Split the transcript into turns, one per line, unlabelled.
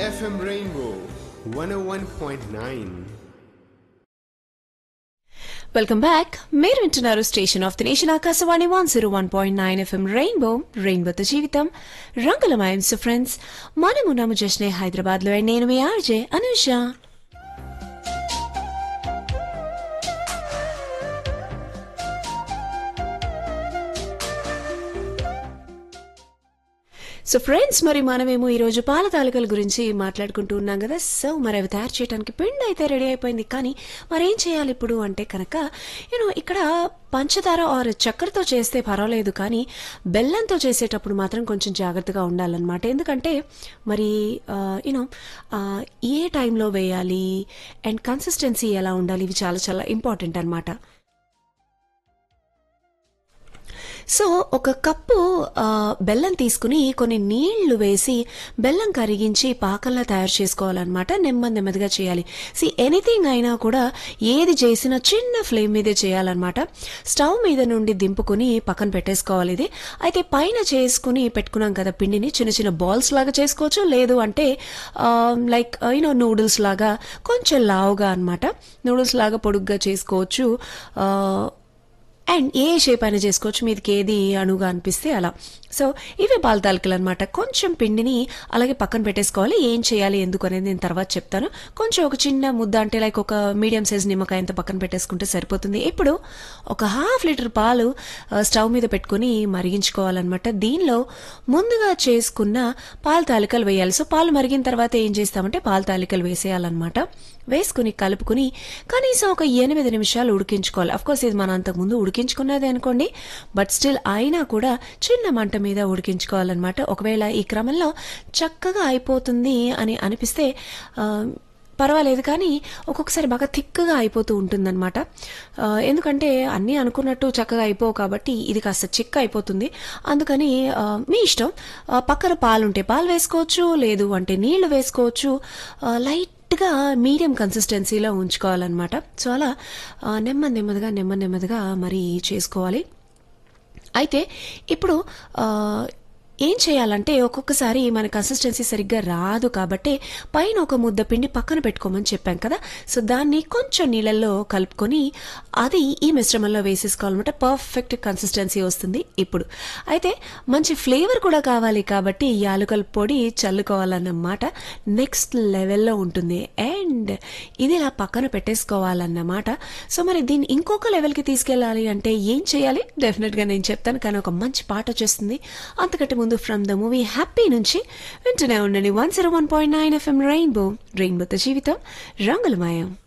FM Rainbow 101.9.
Welcome back మీరు వింటున్నారు station of the nation Akashvani one zero one point nine FM rainbow రెయిన్బోతో జీవితం రంగులమయం సో ఫ్రెండ్స్ మనమున్నాము జస్నే హైదరాబాద్ లో నేను మీ ఆర్జే అనుష సో ఫ్రెండ్స్ మరి మనమేమో ఈరోజు పాల తాలికల గురించి మాట్లాడుకుంటూ ఉన్నాం కదా సో మరి అవి తయారు చేయడానికి పిండి అయితే రెడీ అయిపోయింది కానీ మరి ఏం చేయాలి ఇప్పుడు అంటే కనుక యూనో ఇక్కడ పంచదార ఆర్ చక్కెరతో చేస్తే పర్వాలేదు కానీ బెల్లంతో చేసేటప్పుడు మాత్రం కొంచెం జాగ్రత్తగా ఉండాలన్నమాట ఎందుకంటే మరి యూనో ఏ టైంలో వేయాలి అండ్ కన్సిస్టెన్సీ ఎలా ఉండాలి ఇవి చాలా చాలా ఇంపార్టెంట్ అనమాట సో ఒక కప్పు ఆ, బెల్లం తీసుకుని కొన్ని నీళ్లు వేసి బెల్లం కరిగించి పాకంలా తయారు చేసుకోవాలన్నమాట నెమ్మది నెమ్మదిగా చేయాలి సి ఎనీథింగ్ అయినా కూడా ఏది చేసినా చిన్న ఫ్లేమ్ మీదే చేయాలన్నమాట స్టవ్ మీద నుండి దింపుకుని పక్కన పెట్టేసుకోవాలి ఇది అయితే పైన చేసుకుని పెట్టుకున్నాం కదా పిండిని చిన్న చిన్న బాల్స్ లాగా చేసుకోవచ్చు లేదు అంటే లైక్ యూనో నూడిల్స్ లాగా కొంచెం లావుగా అన్నమాట నూడిల్స్ లాగా పొడుగ్గా చేసుకోవచ్చు ఆ, అండ్ ఏ షేప్ అయినా చేసుకోవచ్చు మీదకి ఏది అణుగా అనిపిస్తే అలా సో ఇవే పాల తాలికలు అనమాట కొంచెం పిండిని అలాగే పక్కన పెట్టేసుకోవాలి ఏం చేయాలి ఎందుకు అనేది నేను తర్వాత చెప్తాను కొంచెం ఒక చిన్న ముద్ద అంటే లైక్ ఒక మీడియం సైజ్ నిమ్మకాయంత పక్కన పెట్టేసుకుంటే సరిపోతుంది ఇప్పుడు ఒక హాఫ్ లీటర్ పాలు ఆ, స్టవ్ మీద పెట్టుకుని మరిగించుకోవాలన్నమాట దీనిలో ముందుగా చేసుకున్న పాల తాలికలు వేయాలి సో పాలు మరిగిన తర్వాత ఏం చేస్తామంటే పాల తాలికలు వేసేయాలన్నమాట వేసుకుని కలుపుకుని కనీసం ఒక ఎనిమిది నిమిషాలు ఉడికించుకోవాలి అఫ్ కోర్స్ ఇది మనం అంతకుముందు ఉడికించుకున్నది అనుకోండి బట్ స్టిల్ అయినా కూడా చిన్న మంట మీద ఉడికించుకోవాలన్నమాట ఒకవేళ ఈ క్రమంలో చక్కగా అయిపోతుంది అని అనిపిస్తే ఆ, పర్వాలేదు కానీ ఒక్కొక్కసారి బాగా థిక్గా అయిపోతూ ఉంటుందన్నమాట ఆ, ఎందుకంటే అన్నీ అనుకున్నట్టు చక్కగా అయిపోవు కాబట్టి ఇది కాస్త చిక్క అయిపోతుంది అందుకని ఆ, మీ ఇష్టం ఆ, పక్కన పాలు ఉంటే పాలు వేసుకోవచ్చు లేదు అంటే నీళ్లు వేసుకోవచ్చు ఆ, లైట్గా మీడియం కన్సిస్టెన్సీలో ఉంచుకోవాలన్నమాట సో అలా ఆ, నెమ్మది నెమ్మదిగా నెమ్మది నెమ్మదిగా మరి చేసుకోవాలి అయితే ఇప్పుడు ఆ, ఏం చేయాలంటే ఒక్కొక్కసారి మన కన్సిస్టెన్సీ సరిగ్గా రాదు కాబట్టి పైన ఒక ముద్ద పిండి పక్కన పెట్టుకోమని చెప్పాం కదా సో దాన్ని కొంచెం నీళ్ళల్లో కలుపుకొని అది ఈ మిశ్రమంలో వేసేసుకోవాలన్నమాట పర్ఫెక్ట్ కన్సిస్టెన్సీ వస్తుంది ఇప్పుడు అయితే మంచి ఫ్లేవర్ కూడా కావాలి కాబట్టి యాలకుల పొడి చల్లుకోవాలన్నమాట నెక్స్ట్ లెవెల్లో ఉంటుంది అండ్ ఇది ఇలా పక్కన పెట్టేసుకోవాలన్నమాట సో మరి దీన్ని ఇంకొక లెవెల్కి తీసుకెళ్ళాలి అంటే ఏం చేయాలి డెఫినెట్గా నేను చెప్తాను కానీ ఒక మంచి పాట వచ్చేస్తుంది అంతకంటే ముందు ఫ్రమ్ ద మూవీ హ్యాపీ నుంచి వింటూనే ఉండండి one zero one point nine FM rainbow రెయిన్బోతో జీవితం రంగులమయం